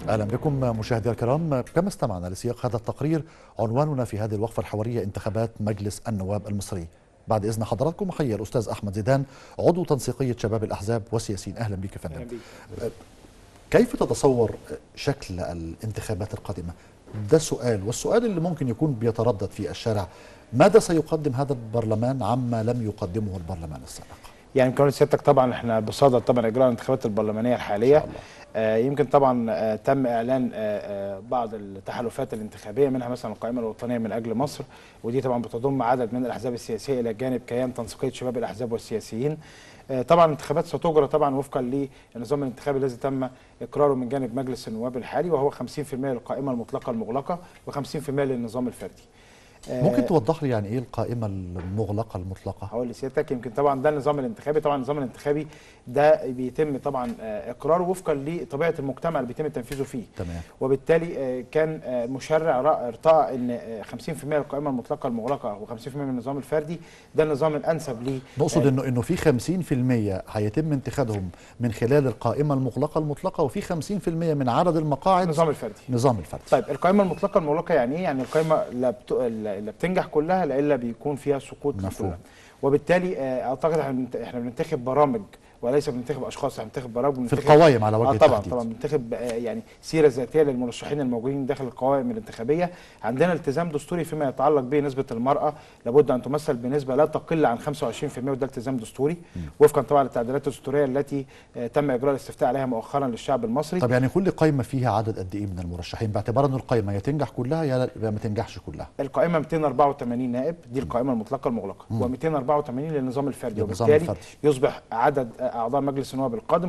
اهلا بكم مشاهدينا الكرام كما استمعنا لسياق هذا التقرير عنواننا في هذه الوقفه الحواريه انتخابات مجلس النواب المصري بعد اذن حضراتكم حي الاستاذ احمد زيدان عضو تنسيقيه شباب الاحزاب والسياسيين اهلا بك يا فندم كيف تتصور شكل الانتخابات القادمه ده سؤال والسؤال اللي ممكن يكون بيتردد في الشارع ماذا سيقدم هذا البرلمان عما لم يقدمه البرلمان السابق يعني كون سيادتك طبعا احنا بصدد طبعا اجراء الانتخابات البرلمانيه الحاليه آه يمكن طبعا آه تم اعلان آه آه بعض التحالفات الانتخابيه منها مثلا القائمه الوطنيه من اجل مصر ودي طبعا بتضم عدد من الاحزاب السياسيه الى جانب كيان تنسيقيه شباب الاحزاب والسياسيين آه طبعا الانتخابات ستجرى طبعا وفقا للنظام الانتخابي الذي تم اقراره من جانب مجلس النواب الحالي وهو 50% للقائمه المطلقه المغلقه و50% للنظام الفردي ممكن توضح لي يعني ايه القائمه المغلقه المطلقه هقول لسيادتك يمكن طبعا ده النظام الانتخابي طبعا النظام الانتخابي ده بيتم طبعا اقراره وفقا لطبيعه المجتمع اللي بيتم تنفيذه فيه تمام وبالتالي كان مشرع ارتأى ان 50% للقائمه المطلقه المغلقه و50% من النظام الفردي ده النظام الانسب ليه نقصد انه انه في 50% هيتم انتخابهم من خلال القائمه المغلقه المطلقه وفي 50% من عدد المقاعد النظام الفردي نظام الفردي طيب القائمه المطلقه المغلقه يعني ايه يعني القائمه لا بت... اللي بتنجح كلها الا بيكون فيها سقوط مفهوم. كلها وبالتالي اعتقد احنا بننتخب برامج وليس بننتخب اشخاص احنا بننتخب برامج في القوائم على وجه آه طبعا التحديد طبعا بننتخب يعني سيره ذاتيه للمرشحين الموجودين داخل القوائم الانتخابيه عندنا التزام دستوري فيما يتعلق بنسبه المراه لابد ان تمثل بنسبه لا تقل عن 25% وده التزام دستوري م. وفقا طبعا للتعديلات الدستوريه التي تم اجراء الاستفتاء عليها مؤخرا للشعب المصري طب يعني كل قائمه فيها عدد قد ايه من المرشحين باعتبار ان القائمه يا تنجح كلها يا ما تنجحش كلها القائمه 284 نائب دي القائمه المطلقه المغلقه و284 للنظام الفردي للنظام وبالتالي الفردي. يصبح عدد اعضاء مجلس النواب القادم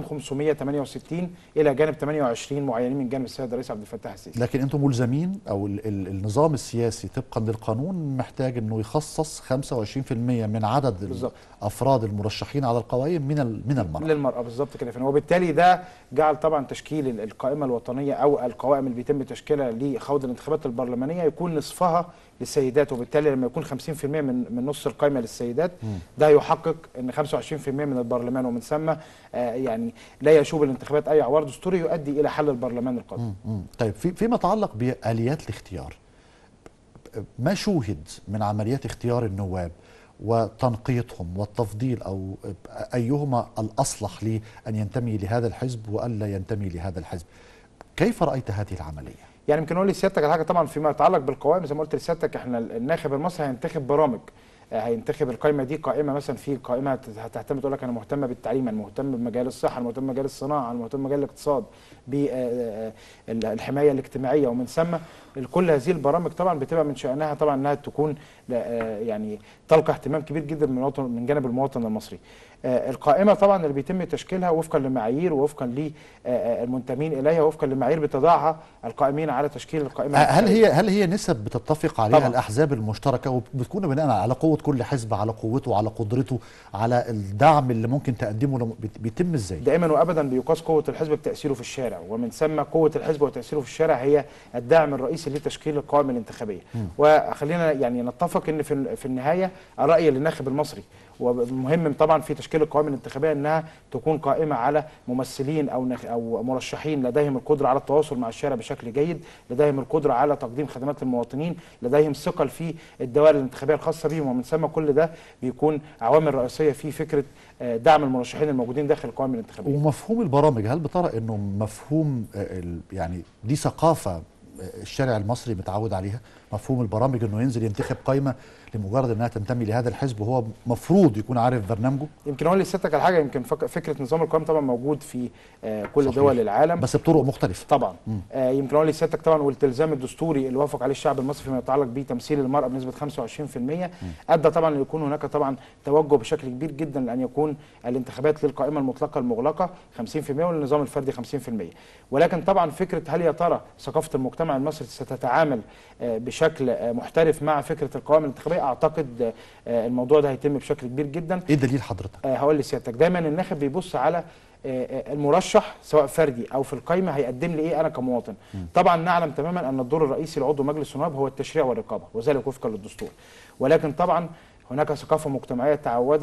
568 الى جانب 28 معينين من جانب السيد الرئيس عبد الفتاح السيسي لكن انتم ملزمين او ال ال النظام السياسي طبقا للقانون محتاج انه يخصص 25% من عدد بالظبط. افراد المرشحين على القوائم من ال- من المراه للمرأة بالظبط كده فندم. وبالتالي ده جعل طبعا تشكيل ال- القائمة الوطنية أو القوائم اللي بيتم تشكيلها لخوض الانتخابات البرلمانية يكون نصفها للسيدات وبالتالي لما يكون 50% من من نص القائمة للسيدات ده يحقق ان 25% من البرلمان ومن ثم آه يعني لا يشوب الانتخابات أي عوار دستوري يؤدي إلى حل البرلمان القادم. مم. طيب في فيما يتعلق باليات الاختيار ما شوهد من عمليات اختيار النواب وتنقيتهم والتفضيل او ايهما الاصلح لان ينتمي لهذا الحزب والا ينتمي لهذا الحزب كيف رايت هذه العمليه يعني يمكن اقول لسيادتك على حاجه طبعا فيما يتعلق بالقوائم زي ما قلت لسيادتك احنا الناخب المصري هينتخب برامج آه، هينتخب القائمه دي قائمه مثلا في قائمه هت- هتهتم تقول لك انا مهتمه بالتعليم انا مهتم بمجال الصحه انا مهتم بمجال الصناعه انا مهتم بمجال الاقتصاد بالحمايه الاجتماعيه ومن ثم كل هذه البرامج طبعا بتبقى من شانها طبعا انها تكون آه، يعني تلقى اهتمام كبير جدا من الوطن من جانب المواطن المصري آه، القائمه طبعا اللي بيتم تشكيلها وفقا لمعايير ووفقا للمنتمين اليها وفقا لمعايير بتضعها القائمين على تشكيل القائمه هل هي هل هي نسب بتتفق عليها طبعاً. الاحزاب المشتركه وبتكون بناء على قوه كل حزب على قوته على قدرته على الدعم اللي ممكن تقدمه لم- بت- بيتم ازاي دائما وابدا بيقاس قوه الحزب بتاثيره في الشارع ومن ثم قوه الحزب وتاثيره في الشارع هي الدعم الرئيسي لتشكيل القوائم الانتخابيه وخلينا يعني نتفق ان في في النهايه الراي للناخب المصري ومهم طبعا في تشكيل القوائم الانتخابيه انها تكون قائمه على ممثلين او نخ او مرشحين لديهم القدره على التواصل مع الشارع بشكل جيد، لديهم القدره على تقديم خدمات للمواطنين، لديهم ثقل في الدوائر الانتخابيه الخاصه بهم ومن ثم كل ده بيكون عوامل رئيسيه في فكره آه، دعم المرشحين الموجودين داخل القوائم الانتخابيه. ومفهوم البرامج هل بترى انه مفهوم آه، ال- يعني دي ثقافه آه، الشارع المصري متعود عليها مفهوم البرامج انه ينزل ينتخب قائمه لمجرد انها تنتمي لهذا الحزب وهو مفروض يكون عارف برنامجه يمكن اقول لسيادتك على حاجه يمكن فك- فكره نظام القوائم طبعا موجود في آه، كل صحيح. دول العالم بس بطرق مختلفه طبعا آه يمكن اقول لسيادتك طبعا والالتزام الدستوري اللي وافق عليه الشعب المصري فيما يتعلق بتمثيل المراه بنسبه 25% ادى طبعا ليكون هناك طبعا توجه بشكل كبير جدا لان يكون الانتخابات للقائمه المطلقه المغلقه 50% والنظام الفردي 50% ولكن طبعا فكره هل يا ترى ثقافه المجتمع المصري ستتعامل آه بشكل آه محترف مع فكره القوائم الانتخابيه اعتقد آه الموضوع ده هيتم بشكل كبير جدا ايه دليل حضرتك آه هقول لسيادتك دايما الناخب بيبص على آه، آه، المرشح سواء فردي او في القائمه هيقدم لي ايه انا كمواطن طبعا نعلم تماما ان الدور الرئيسي لعضو مجلس النواب هو التشريع والرقابه وذلك وفقا للدستور ولكن طبعا هناك ثقافه مجتمعيه تعودت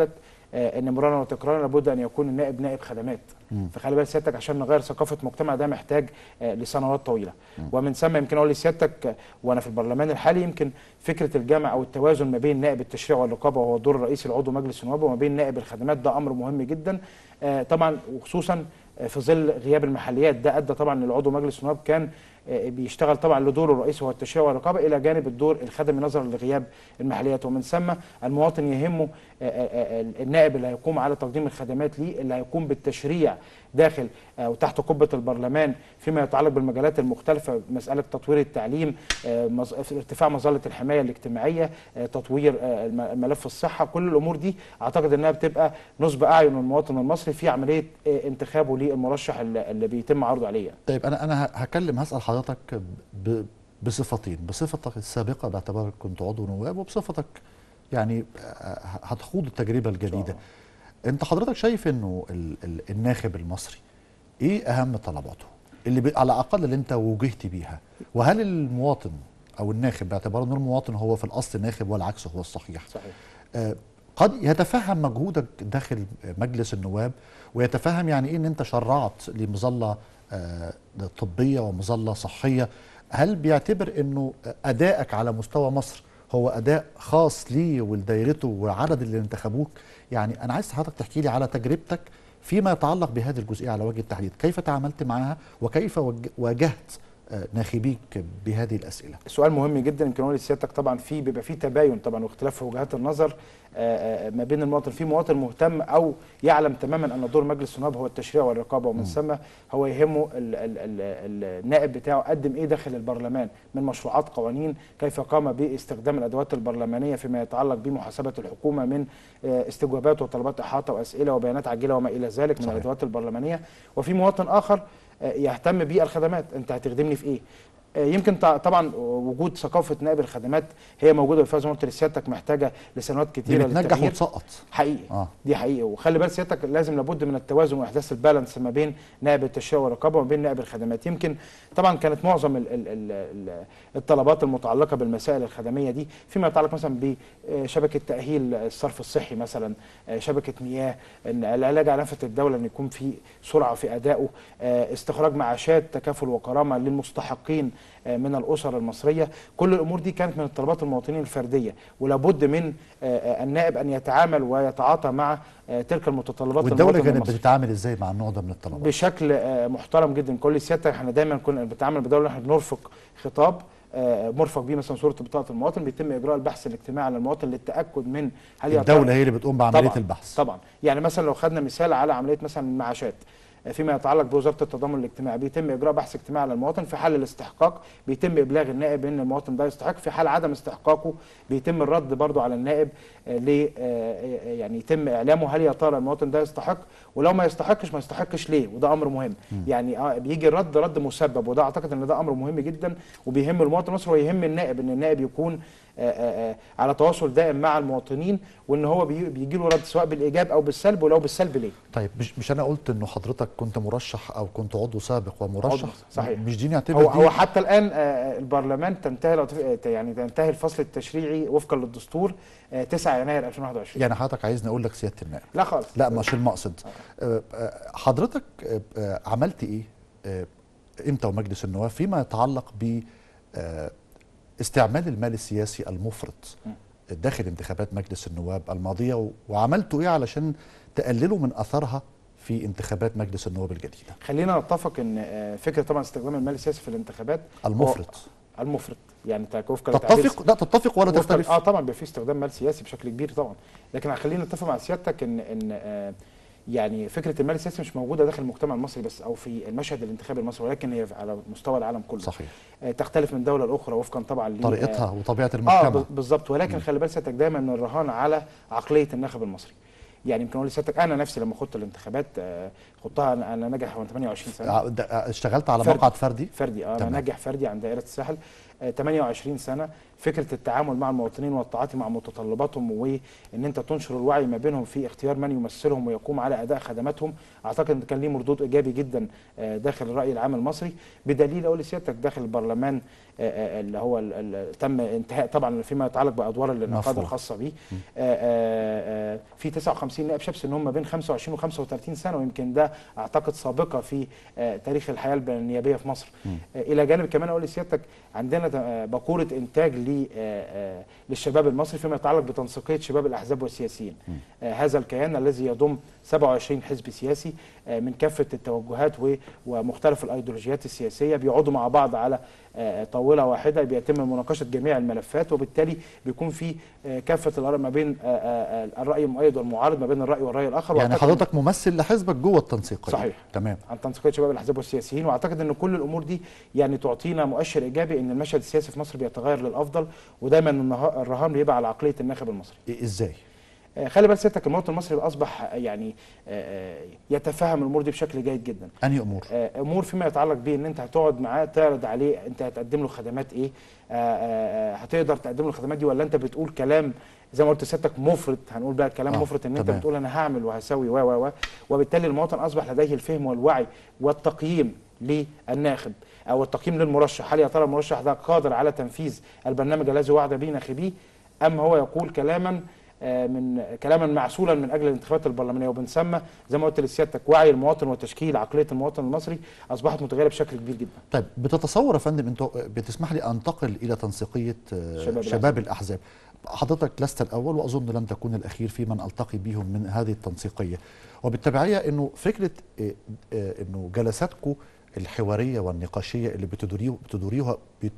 آه، ان مرارا وتكرارا لابد ان يكون النائب نائب خدمات فخلي بالك سيادتك عشان نغير ثقافه مجتمع ده محتاج آه، لسنوات طويله ومن ثم يمكن اقول لسيادتك آه، وانا في البرلمان الحالي يمكن فكره الجمع او التوازن ما بين نائب التشريع والرقابه وهو الدور الرئيسي لعضو مجلس النواب وما بين نائب الخدمات ده امر مهم جدا آه، طبعا وخصوصا آه، في ظل غياب المحليات ده ادى طبعا لعضو مجلس النواب كان آه، بيشتغل طبعا لدوره الرئيسي هو التشريع والرقابه الى جانب الدور الخدمي نظرا لغياب المحليات ومن ثم المواطن يهمه آه، آه، آه، النائب اللي هيقوم على تقديم الخدمات ليه اللي هيقوم بالتشريع داخل آه، وتحت قبه البرلمان فيما يتعلق بالمجالات المختلفه مساله تطوير التعليم آه، مز- ارتفاع مظله الحمايه الاجتماعيه آه، تطوير آه، الم- ملف الصحه كل الامور دي اعتقد انها بتبقى نصب اعين المواطن المصري في عمليه آه، انتخابه للمرشح اللي اللي بيتم عرضه عليه يعني. طيب انا انا ه- هكلم هسال حضرتك ب- بصفتين بصفتك السابقه باعتبارك كنت عضو نواب وبصفتك يعني آه، هتخوض التجربه الجديده انت حضرتك شايف انه ال- ال- الناخب المصري ايه اهم طلباته اللي بي على الاقل اللي انت وجهت بيها وهل المواطن او الناخب باعتباره انه المواطن هو في الاصل ناخب والعكس هو الصحيح صحيح آه، قد يتفهم مجهودك داخل مجلس النواب ويتفهم يعني ايه ان انت شرعت لمظله آه، طبيه ومظله صحيه هل بيعتبر انه ادائك على مستوى مصر هو اداء خاص ليه ولدايرته وعدد اللي انتخبوك يعني انا عايز حضرتك تحكي لي على تجربتك فيما يتعلق بهذه الجزئيه على وجه التحديد كيف تعاملت معها وكيف وج- واجهت آه، ناخبيك بهذه الاسئله سؤال مهم جدا يمكن اقول لسيادتك طبعا في بيبقى في تباين طبعا واختلاف في وجهات النظر آه، آه، ما بين المواطن في مواطن مهتم او يعلم تماما ان دور مجلس النواب هو التشريع والرقابه ومن ثم هو يهمه ال ال ال النائب بتاعه قدم ايه داخل البرلمان من مشروعات قوانين كيف قام باستخدام الادوات البرلمانيه فيما يتعلق بمحاسبه الحكومه من آه، استجوابات وطلبات احاطه واسئله وبيانات عاجله وما الى ذلك من صحيح. الادوات البرلمانيه وفي مواطن اخر آه، يهتم بالخدمات انت هتخدمني في ايه آه، يمكن ط- طبعا وجود ثقافه نائب الخدمات هي موجوده بالفعل زي ما قلت لسيادتك محتاجه لسنوات دي كتيره بتنجح للتغيير. وتسقط حقيقي اه دي حقيقي وخلي بال سيادتك لازم لابد من التوازن واحداث البالانس ما بين نائب التشريع والرقابه وما بين نائب الخدمات يمكن طبعا كانت معظم ال ال ال ال الطلبات المتعلقه بالمسائل الخدميه دي فيما يتعلق مثلا بشبكه تاهيل الصرف الصحي مثلا آه، شبكه مياه إن العلاج على نفقه الدوله ان يكون في سرعه في ادائه آه، استخراج معاشات تكافل وكرامه للمستحقين آه، من الاسر المصريه كل الامور دي كانت من الطلبات المواطنين الفرديه ولابد من آه، آه، النائب ان يتعامل ويتعاطى مع آه، تلك المتطلبات والدولة المواطن كانت المصري. بتتعامل ازاي مع النوع ده من الطلبات؟ بشكل آه، محترم جدا كل سيادتك احنا دايما كنا بنتعامل بدوله احنا بنرفق خطاب آه، مرفق بيه مثلا صوره بطاقه المواطن بيتم اجراء البحث الاجتماعي على المواطن للتاكد من هل يا ترى- الدولة هي اللي بتقوم بعملية طبعاً البحث طبعا يعني مثلا لو خدنا مثال على عمليه مثلا المعاشات فيما يتعلق بوزاره التضامن الاجتماعي بيتم اجراء بحث اجتماعي على المواطن في حال الاستحقاق بيتم ابلاغ النائب ان المواطن ده يستحق في حال عدم استحقاقه بيتم الرد برضو على النائب آه، ل آه، يعني يتم اعلامه هل يا ترى المواطن ده يستحق ولو ما يستحقش ما يستحقش ليه وده امر مهم يعني آه، بيجي الرد رد مسبب وده اعتقد ان ده امر مهم جدا وبيهم المواطن المصري ويهم النائب ان النائب يكون آه، آه، آه، على تواصل دائم مع المواطنين وان هو بي- بيجي له رد سواء بالايجاب او بالسلب ولو بالسلب ليه طيب مش مش انا قلت انه حضرتك كنت مرشح او كنت عضو سابق ومرشح عضو، صحيح. مش دي نعتبر هو دي هو حتى الان آه، البرلمان تنتهي لو تف- يعني تنتهي الفصل التشريعي وفقا للدستور آه، 9 يناير 2021 يعني حضرتك عايزني اقول لك سيادة النائب لا خالص لا مش المقصد آه، آه، حضرتك آه، آه، عملت ايه آه، انت ومجلس النواب فيما يتعلق ب آه، استعمال المال السياسي المفرط داخل انتخابات مجلس النواب الماضية و- وعملتوا ايه علشان تقللوا من اثرها في انتخابات مجلس النواب الجديدة خلينا نتفق ان آه، فكره طبعا استخدام المال السياسي في الانتخابات المفرط هو- المفرط يعني تا- وفقا لتعبير- تتفق لا تتفق ولا وفقاً- تختلف اه طبعا بيبقى في استخدام مال سياسي بشكل كبير طبعا لكن خلينا نتفق مع سيادتك ان ان آه يعني فكره المال السياسي مش موجوده داخل المجتمع المصري بس او في المشهد الانتخابي المصري ولكن هي على مستوى العالم كله صحيح آه تختلف من دوله لاخرى وفقا طبعا ل- طريقتها آه وطبيعة اه المجتمع ب- بالظبط ولكن خلي بال سيادتك دايما ان الرهان على عقليه الناخب المصري يعني يمكن اقول لسيادتك انا نفسي لما خدت الانتخابات آه خدتها انا أنا ناجح وانا 28 سنه ع- ده- اشتغلت على فردي. مقعد فردي فردي اه انا تمام. ناجح فردي عند دائره الساحل آه 28 سنه فكره التعامل مع المواطنين والتعاطي مع متطلباتهم وان انت تنشر الوعي ما بينهم في اختيار من يمثلهم ويقوم على اداء خدماتهم اعتقد ان كان ليه مردود ايجابي جدا آه داخل الراي العام المصري بدليل اقول لسيادتك داخل البرلمان آه، آه، اللي هو ال- ال- تم انتهاء طبعا فيما يتعلق بادوار الانعقاد مفهوم. الخاصه به آه، آه، آه، في 59 52 نائب شاب سنهم ما بين 25 و 35 سنه ويمكن ده اعتقد سابقه في آه، تاريخ الحياه النيابيه في مصر آه، الى جانب كمان اقول لسيادتك عندنا آه، باكوره انتاج ل- آه، آه، للشباب المصري فيما يتعلق بتنسيقيه شباب الاحزاب والسياسيين آه، هذا الكيان الذي يضم 27 حزب سياسي آه، من كافه التوجهات و- ومختلف الايديولوجيات السياسيه بيقعدوا مع بعض على آه، طاوله واحده بيتم مناقشه جميع الملفات وبالتالي بيكون في آه، كافه الاراء ما بين آه، آه، آه، الراي المؤيد والمعارض ما بين الراي والراي الاخر يعني وأعتقد- حضرتك ممثل لحزبك جوه التنسيقيه صحيح. تمام عن تنسيقيه شباب الاحزاب والسياسيين واعتقد ان كل الامور دي يعني تعطينا مؤشر ايجابي ان المشهد السياسي في مصر بيتغير للافضل ودايما النها- الرهان بيبقى على عقليه الناخب المصري إيه- ازاي آه، خلي بال سيادتك المواطن المصري اصبح آه، يعني آه، آه، يتفهم الامور دي بشكل جيد جدا انهي امور آه، امور فيما يتعلق بيه ان انت هتقعد معاه تعرض عليه انت هتقدم له خدمات ايه آه، آه، آه، هتقدر تقدم له الخدمات دي ولا انت بتقول كلام زي ما قلت سيادتك مفرط هنقول بقى كلام آه، مفرط ان انت تمام. بتقول انا هعمل وهسوي و و و وبالتالي المواطن اصبح لديه الفهم والوعي والتقييم للناخب او التقييم للمرشح هل يا ترى المرشح ده قادر على تنفيذ البرنامج الذي وعد به ناخبيه ام هو يقول كلاما آه، من كلاما معسولا من اجل الانتخابات البرلمانيه وبنسمى زي ما قلت لسيادتك وعي المواطن وتشكيل عقليه المواطن المصري اصبحت متغيره بشكل كبير جدا طيب بتتصور يا فندم انت بتسمح لي انتقل الى تنسيقيه آه، شباب شباب الاحزاب حضرتك لست الاول واظن لن تكون الاخير في من التقي بهم من هذه التنسيقيه وبالتبعيه انه فكره آه، آه، انه جلساتكم الحواريه والنقاشيه اللي بتديريو- بتديروها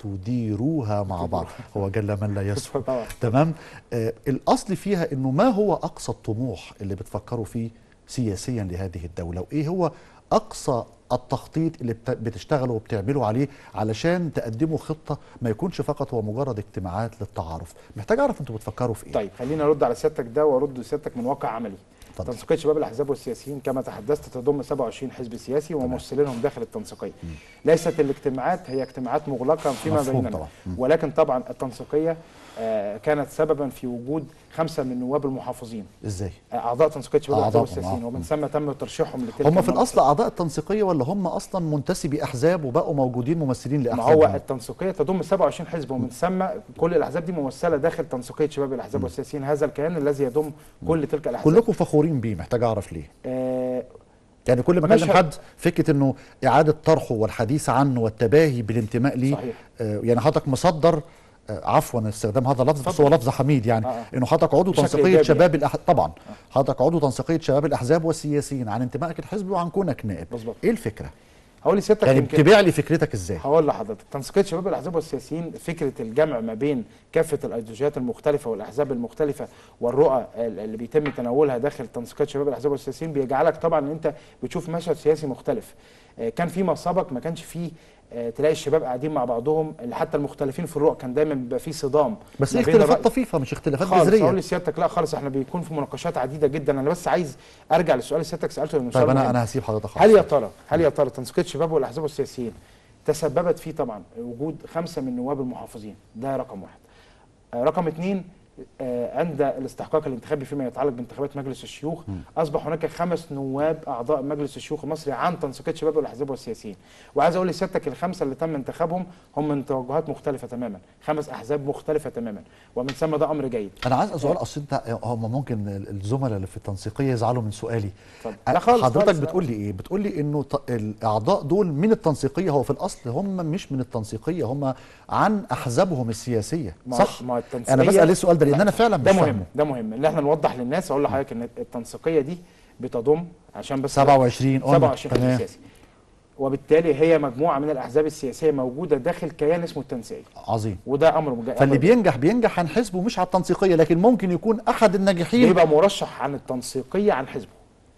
بتديروها مع بعض هو جل من لا يسهو طبعا تمام آه الاصل فيها انه ما هو اقصى الطموح اللي بتفكروا فيه سياسيا لهذه الدوله وايه هو اقصى التخطيط اللي بت- بتشتغلوا وبتعملوا عليه علشان تقدموا خطه ما يكونش فقط هو مجرد اجتماعات للتعارف محتاج اعرف انتوا بتفكروا في ايه طيب خليني ارد على سيادتك ده وارد سيادتك من واقع عملي اتفضل. تنسيقيه شباب الاحزاب والسياسيين كما تحدثت تضم 27 حزب سياسي وممثلينهم داخل التنسيقيه ليست الاجتماعات هي اجتماعات مغلقه فيما مفهوم بيننا طبعا. مم. ولكن طبعا التنسيقيه آه، كانت سببا في وجود خمسه من نواب المحافظين ازاي آه، اعضاء تنسيقيه شباب الاحزاب أعضائهم، والسياسيين آه. ومن ثم تم ترشيحهم لتلك هم في المناصب. الاصل اعضاء التنسيقيه ولا هم اصلا منتسبي احزاب وبقوا موجودين ممثلين ما لاحزاب هو التنسيقيه تضم 27 حزب ومن ثم كل الاحزاب دي ممثله داخل تنسيقيه شباب الاحزاب والسياسيين هذا الكيان الذي يضم كل تلك الاحزاب كلكم فخورين بيه محتاج اعرف ليه آه، يعني كل ما اكلم مشهد- حد فكره انه اعاده طرحه والحديث عنه والتباهي بالانتماء ليه صحيح. آه يعني حضرتك مصدر آه عفوا استخدام هذا اللفظ بس اتفضل. هو لفظ حميد يعني آه، آه. انه حضرتك عضو بشكل تنسيقيه إيجابي شباب الأح... طبعا حضرتك عضو تنسيقيه شباب الاحزاب والسياسيين عن انتمائك الحزبي وعن كونك نائب مظبوط. ايه الفكره؟ هقول لسيادتك يعني يمكن- تبيع لي فكرتك ازاي؟ هقول لحضرتك تنسيقيه شباب الاحزاب والسياسيين فكره الجمع ما بين كافه الايديولوجيات المختلفه والاحزاب المختلفه والرؤى ال- اللي بيتم تناولها داخل تنسيقيه شباب الاحزاب والسياسيين بيجعلك طبعا ان انت بتشوف مشهد سياسي مختلف آه، كان فيما سبق ما كانش فيه آه، تلاقي الشباب قاعدين مع بعضهم اللي حتى المختلفين في الرؤى كان دايما بيبقى فيه صدام بس ما ايه بين اختلافات الرأي- طفيفه مش اختلافات خالص جذريه اقول لسيادتك لا خالص احنا بيكون في مناقشات عديده جدا انا بس عايز ارجع للسؤال اللي سيادتك سالته لانه طيب سؤال انا مهم. انا هسيب حضرتك هل خالص. يا ترى هل يا ترى تنسيقيه الشباب والاحزاب والسياسيين تسببت فيه طبعا وجود خمسه من نواب المحافظين ده رقم واحد آه، رقم اثنين آه، عند الاستحقاق الانتخابي فيما يتعلق بانتخابات مجلس الشيوخ اصبح هناك خمس نواب اعضاء مجلس الشيوخ المصري عن تنسيقيه شباب الاحزاب والسياسيين وعايز اقول لسيادتك الخمسه اللي تم انتخابهم هم من توجهات مختلفه تماما خمس احزاب مختلفه تماما ومن ثم ده امر جيد انا عايز سؤال اصل انت هم ممكن الزملاء اللي في التنسيقيه يزعلوا من سؤالي اتفضل. لا خالص حضرتك خالص. بتقول لي ايه بتقول لي انه ط- الاعضاء دول من التنسيقيه هو في الاصل هم مش من التنسيقيه هم عن احزابهم السياسيه ما- صح ما التنسيقية- انا بسال السؤال ده لان لا، انا فعلا مش ده مهم فاهمه ده مهم اللي احنا نوضح للناس اقول لحضرتك ان التنسيقيه دي بتضم عشان بس 27 قلنا 27 حزب تمام سياسي وبالتالي هي مجموعه من الاحزاب السياسيه موجوده داخل كيان اسمه التنسيقيه عظيم وده امر مجا... فاللي أمر بينجح بينجح عن حزبه مش على التنسيقيه لكن ممكن يكون احد الناجحين بيبقى مرشح عن التنسيقيه عن حزبه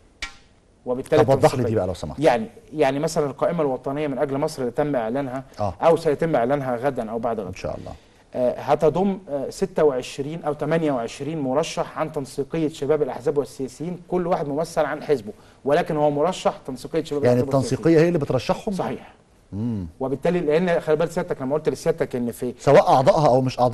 وبالتالي طب وضح لي التنسيقية. دي بقى لو سمحت يعني يعني مثلا القائمه الوطنيه من اجل مصر اللي تم اعلانها اه او سيتم اعلانها غدا او بعد غد ان شاء الله آه، هتضم آه، 26 او 28 مرشح عن تنسيقيه شباب الاحزاب والسياسيين كل واحد ممثل عن حزبه ولكن هو مرشح تنسيقيه شباب يعني الاحزاب والسياسيين التنسيقيه هي اللي بترشحهم صحيح مم. وبالتالي لان خلي بالك سيادتك لما قلت لسيادتك ان في سواء اعضائها او مش اعضائها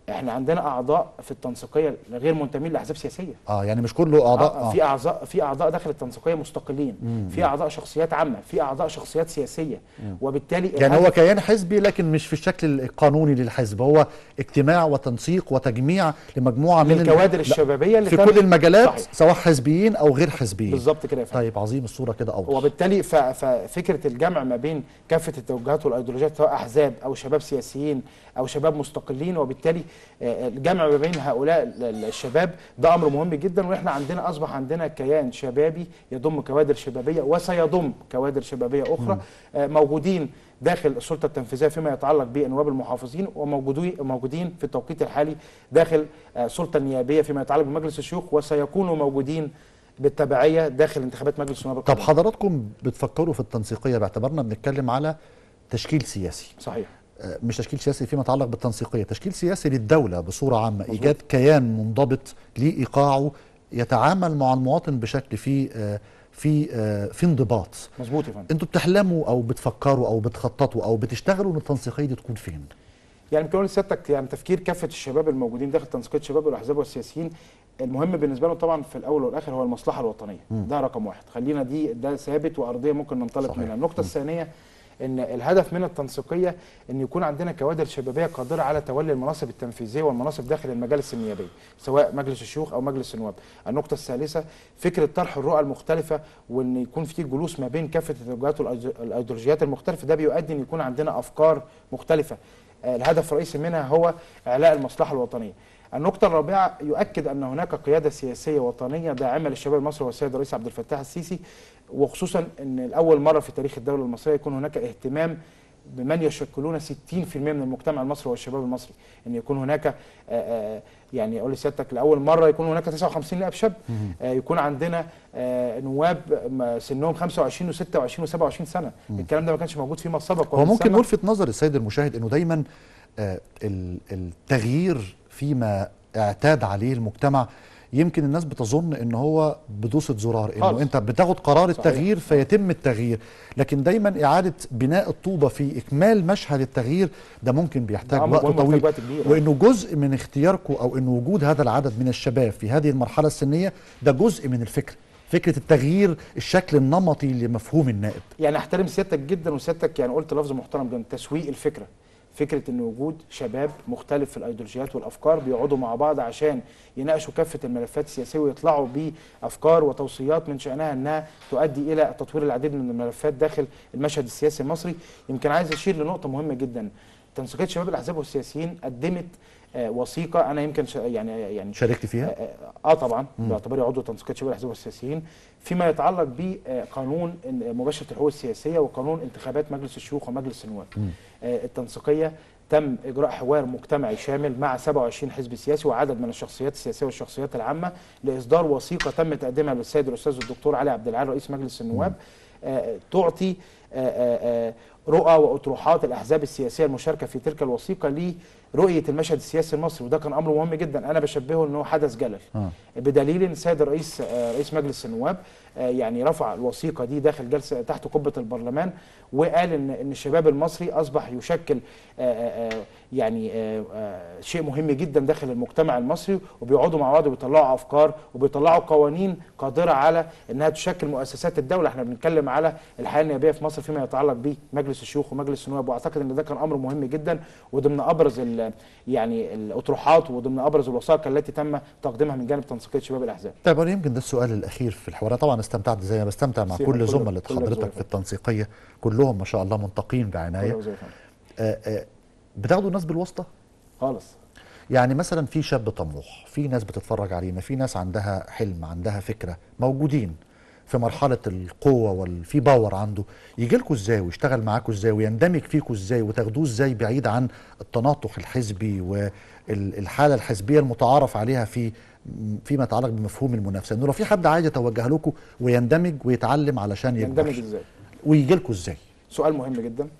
احنا عندنا اعضاء في التنسيقيه غير منتمين لاحزاب سياسيه اه يعني مش كله اعضاء آه. في اعضاء في اعضاء داخل التنسيقيه مستقلين في اعضاء شخصيات عامه في اعضاء شخصيات سياسيه وبالتالي يعني هو الهدف- كيان حزبي لكن مش في الشكل القانوني للحزب هو اجتماع وتنسيق وتجميع لمجموعه من ال- للكوادر لا، الشبابيه اللي في تم- كل المجالات صحيح. سواء حزبيين او غير حزبيين بالظبط كده يا فندم طيب عظيم الصوره كده اوضح وبالتالي ف- ففكره الجمع ما بين كافه التوجهات والايديولوجيات سواء احزاب او شباب سياسيين او شباب مستقلين وبالتالي آه، الجمع ما بين هؤلاء ال- ال- الشباب ده امر مهم جدا واحنا عندنا اصبح عندنا كيان شبابي يضم كوادر شبابيه وسيضم كوادر شبابيه اخرى آه، موجودين داخل السلطه التنفيذيه فيما يتعلق بانواب المحافظين وموجودين موجودين في التوقيت الحالي داخل آه، السلطه النيابيه فيما يتعلق بمجلس الشيوخ وسيكونوا موجودين بالتبعيه داخل انتخابات مجلس النواب طب القادمة. حضراتكم بتفكروا في التنسيقيه باعتبارنا بنتكلم على تشكيل سياسي صحيح آه، مش تشكيل سياسي فيما يتعلق بالتنسيقيه تشكيل سياسي للدوله بصوره عامه ايجاد كيان منضبط لايقاعه يتعامل مع المواطن بشكل فيه آه، في آه، في انضباط مظبوط يا فندم انتوا بتحلموا او بتفكروا او بتخططوا او بتشتغلوا ان التنسيقيه دي تكون فين يعني يمكن اقول لسيادتك يعني تفكير كافه الشباب الموجودين داخل تنسيقيه الشباب والاحزاب والسياسيين المهم بالنسبه لهم طبعا في الاول والاخر هو المصلحه الوطنيه ده رقم واحد خلينا دي ده ثابت وارضيه ممكن ننطلق صحيح. منها النقطه الثانيه ان الهدف من التنسيقيه ان يكون عندنا كوادر شبابيه قادره على تولي المناصب التنفيذيه والمناصب داخل المجالس النيابيه سواء مجلس الشيوخ او مجلس النواب النقطه الثالثه فكره طرح الرؤى المختلفه وان يكون في جلوس ما بين كافه التوجهات والايديولوجيات المختلفه ده بيؤدي ان يكون عندنا افكار مختلفه آه، الهدف الرئيسي منها هو اعلاء المصلحه الوطنيه النقطة الرابعة يؤكد أن هناك قيادة سياسية وطنية داعمة للشباب المصري والسيد الرئيس عبد الفتاح السيسي وخصوصا أن لأول مرة في تاريخ الدولة المصرية يكون هناك اهتمام بمن يشكلون 60% من المجتمع المصري والشباب المصري ان يكون هناك آه، آه، يعني اقول لسيادتك لاول مره يكون هناك 59 نائب شاب آه، يكون عندنا آه، نواب م- سنهم 25 و26 و27 سنه الكلام ده ما كانش موجود فيما سبق هو ممكن وبنسمى- نلفت نظر السيد المشاهد انه دايما آه، ال- التغيير فيما اعتاد عليه المجتمع يمكن الناس بتظن ان هو بدوسه زرار انه خالص. انت بتاخد قرار صحيح. التغيير فيتم التغيير لكن دايما اعاده بناء الطوبه في اكمال مشهد التغيير ده ممكن بيحتاج ده أمر وقت مهم طويل ومحتاج وقت كبير. وانه جزء من اختياركم او انه وجود هذا العدد من الشباب في هذه المرحله السنيه ده جزء من الفكر فكره التغيير الشكل النمطي لمفهوم النائب يعني احترم سيادتك جدا وسيادتك يعني قلت لفظ محترم جدا تسويق الفكره فكره ان وجود شباب مختلف في الايديولوجيات والافكار بيقعدوا مع بعض عشان يناقشوا كافه الملفات السياسيه ويطلعوا بافكار وتوصيات من شانها انها تؤدي الى تطوير العديد من الملفات داخل المشهد السياسي المصري يمكن عايز اشير لنقطه مهمه جدا تنسيقيه شباب الاحزاب والسياسيين قدمت آه، وثيقه انا يمكن ش- يعني يعني شاركت فيها اه آه طبعا باعتباري عضو تنسيقيه شباب الاحزاب والسياسيين فيما يتعلق بقانون مباشره الحقوق السياسيه وقانون انتخابات مجلس الشيوخ ومجلس النواب. آه التنسيقيه تم اجراء حوار مجتمعي شامل مع 27 حزب سياسي وعدد من الشخصيات السياسيه والشخصيات العامه لاصدار وثيقه تم تقديمها للسيد الاستاذ الدكتور علي عبد العال رئيس مجلس النواب آه تعطي آه آه آه، رؤى واطروحات الاحزاب السياسيه المشاركه في تلك الوثيقه لرؤيه المشهد السياسي المصري وده كان امر مهم جدا انا بشبهه انه حدث جلل آه. بدليل ان السيد الرئيس آه، رئيس مجلس النواب آه، يعني رفع الوثيقه دي داخل جلسه تحت قبه البرلمان وقال ان ان الشباب المصري اصبح يشكل آه، آه، آه، يعني آه، آه، شيء مهم جدا داخل المجتمع المصري وبيقعدوا مع بعض وبيطلعوا افكار وبيطلعوا قوانين قادره على انها تشكل مؤسسات الدوله احنا بنتكلم على الحياه النيابيه في مصر فيما يتعلق بمجلس الشيوخ ومجلس النواب واعتقد ان ده كان امر مهم جدا وضمن ابرز ال- يعني الاطروحات وضمن ابرز الوثائق التي تم تقديمها من جانب تنسيقيه شباب الاحزاب طيب انا يمكن ده السؤال الاخير في الحوار أنا طبعا استمتعت زي ما بستمتع مع سيما كل كل- زملاء كل حضرتك الزملاء. في التنسيقيه كلهم ما شاء الله منتقين بعنايه كله زي الفل. آه، آه، بتاخدوا الناس بالواسطه خالص يعني مثلا في شاب طموح في ناس بتتفرج علينا في ناس عندها حلم عندها فكره موجودين في مرحله القوه وفي باور عنده يجي لكم ازاي ويشتغل معاكم ازاي ويندمج فيكم ازاي وتاخدوه ازاي بعيد عن التناطح الحزبي والحاله الحزبيه المتعارف عليها في فيما يتعلق بمفهوم المنافسه انه لو في حد عايز يتوجه لكم ويندمج ويتعلم علشان يندمج يكبر ازاي ويجي لكم ازاي سؤال مهم جدا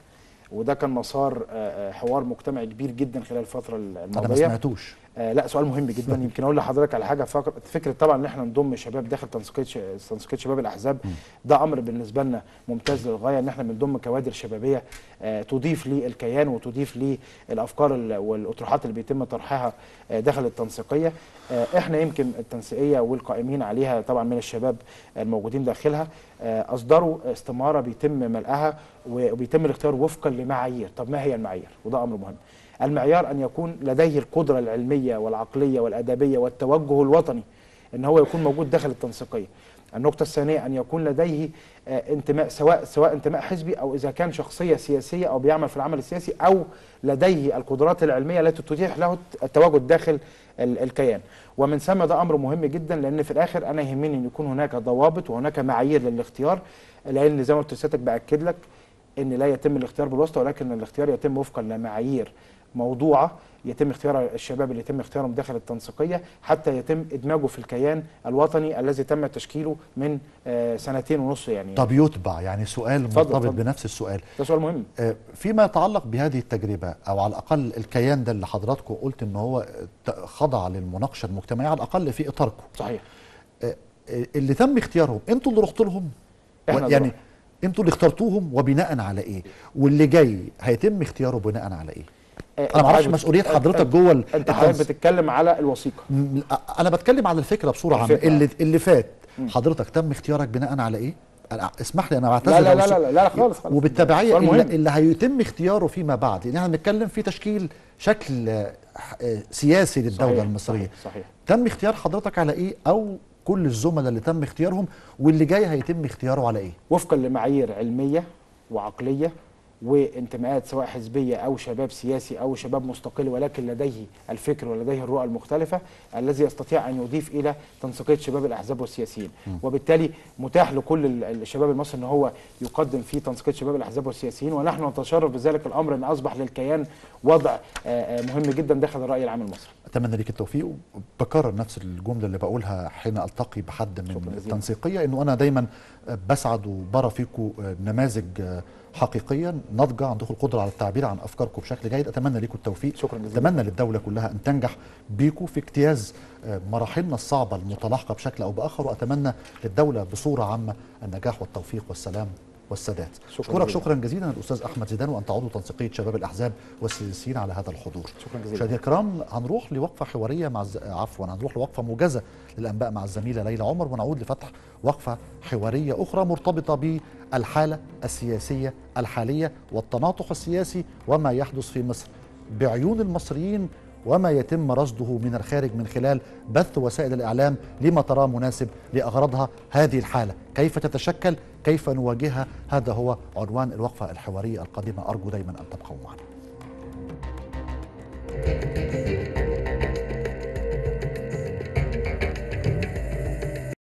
وده كان مسار آه، آه، حوار مجتمعي كبير جدا خلال الفتره انا ما الماضيه سمعتوش آه لا سؤال مهم جدا يمكن اقول لحضرتك على حاجه فكره فكره طبعا ان احنا نضم شباب داخل تنسيقيه ش- تنسيقيه شباب الاحزاب ده امر بالنسبه لنا ممتاز للغايه ان احنا بنضم كوادر شبابيه آه تضيف للكيان وتضيف للافكار ال- والاطروحات اللي بيتم طرحها آه داخل التنسيقيه آه احنا يمكن التنسيقيه والقائمين عليها طبعا من الشباب الموجودين داخلها آه اصدروا استماره بيتم ملئها وبيتم الاختيار وفقا لمعايير طب ما هي المعايير وده امر مهم المعيار ان يكون لديه القدره العلميه والعقليه والادبيه والتوجه الوطني ان هو يكون موجود داخل التنسيقيه. النقطه الثانيه ان يكون لديه آه، انتماء سواء سواء انتماء حزبي او اذا كان شخصيه سياسيه او بيعمل في العمل السياسي او لديه القدرات العلميه التي تتيح له التواجد داخل ال- الكيان ومن ثم ده امر مهم جدا لان في الاخر انا يهمني ان يكون هناك ضوابط وهناك معايير للاختيار لان زي ما قلت لسيادتك باكد لك ان لا يتم الاختيار بالواسطه ولكن الاختيار يتم وفقا لمعايير موضوعه يتم اختيار الشباب اللي يتم اختيارهم داخل التنسيقيه حتى يتم ادماجه في الكيان الوطني الذي تم تشكيله من آه، سنتين ونص يعني طب يتبع يعني سؤال اتفضل، مرتبط اتفضل. بنفس السؤال ده سؤال مهم آه، فيما يتعلق بهذه التجربة أو على الأقل الكيان ده اللي حضراتكم قلت إن هو ت- خضع للمناقشة المجتمعية على الأقل في إطاركم صحيح آه، آه، اللي تم اختيارهم أنتوا اللي رحتوا لهم إحنا اللي يعني رحنا. أنتوا اللي اخترتوهم وبناء على إيه واللي جاي هيتم اختياره بناء على إيه آه، أنا ما اعرفش حضرتك- مسؤولية أنت- حضرتك أنت- جوه ال- انت حضرتك التنس- بتتكلم على الوثيقه م- انا بتكلم على الفكره بصوره عامه الفكرة. اللي اللي فات مم. حضرتك تم اختيارك بناء على ايه أنا اسمح لي انا بعتذر لا لا لو لا س- لا لا, لا خالص خالص وبالتبعيه سؤال اللي, مهم. اللي هيتم اختياره فيما بعد يعني احنا بنتكلم في تشكيل شكل آه، آه، سياسي للدوله صحيح، المصريه صحيح, صحيح. تم اختيار حضرتك على ايه او كل الزملاء اللي تم اختيارهم واللي جاي هيتم اختياره على ايه وفقا لمعايير علميه وعقليه وانتماءات سواء حزبيه او شباب سياسي او شباب مستقل ولكن لديه الفكر ولديه الرؤى المختلفه الذي يستطيع ان يضيف الى تنسيقيه شباب الاحزاب والسياسيين وبالتالي متاح لكل ال- الشباب المصري ان هو يقدم في تنسيقيه شباب الاحزاب والسياسيين ونحن نتشرف بذلك الامر ان اصبح للكيان وضع آه، آه، مهم جدا داخل الراي العام المصري اتمنى ليك التوفيق وبكرر نفس الجمله اللي بقولها حين التقي بحد شكراً من جزيلاً. التنسيقيه انه انا دايما بسعد وبرى فيكم نماذج حقيقيه ناضجه عندكم القدره على التعبير عن افكاركم بشكل جيد اتمنى لكم التوفيق شكراً جزيلاً. اتمنى للدوله كلها ان تنجح بيكم في اجتياز مراحلنا الصعبه المتلاحقه بشكل او باخر واتمنى للدوله بصوره عامه النجاح والتوفيق والسلام والسداد شكراً اشكرك جزيلاً. شكرا جزيلا الاستاذ احمد زيدان وانت عضو تنسيقيه شباب الاحزاب والسياسيين على هذا الحضور شكرا جزيلا مشاهدينا الكرام هنروح لوقفه حواريه مع الز... عفوا هنروح لوقفه موجزه للانباء مع الزميله ليلى عمر ونعود لفتح وقفه حواريه اخرى مرتبطه بالحاله السياسيه الحاليه والتناطح السياسي وما يحدث في مصر بعيون المصريين وما يتم رصده من الخارج من خلال بث وسائل الاعلام لما تراه مناسب لاغراضها هذه الحاله، كيف تتشكل؟ كيف نواجهها؟ هذا هو عنوان الوقفه الحواريه القادمه ارجو دائما ان تبقوا معنا.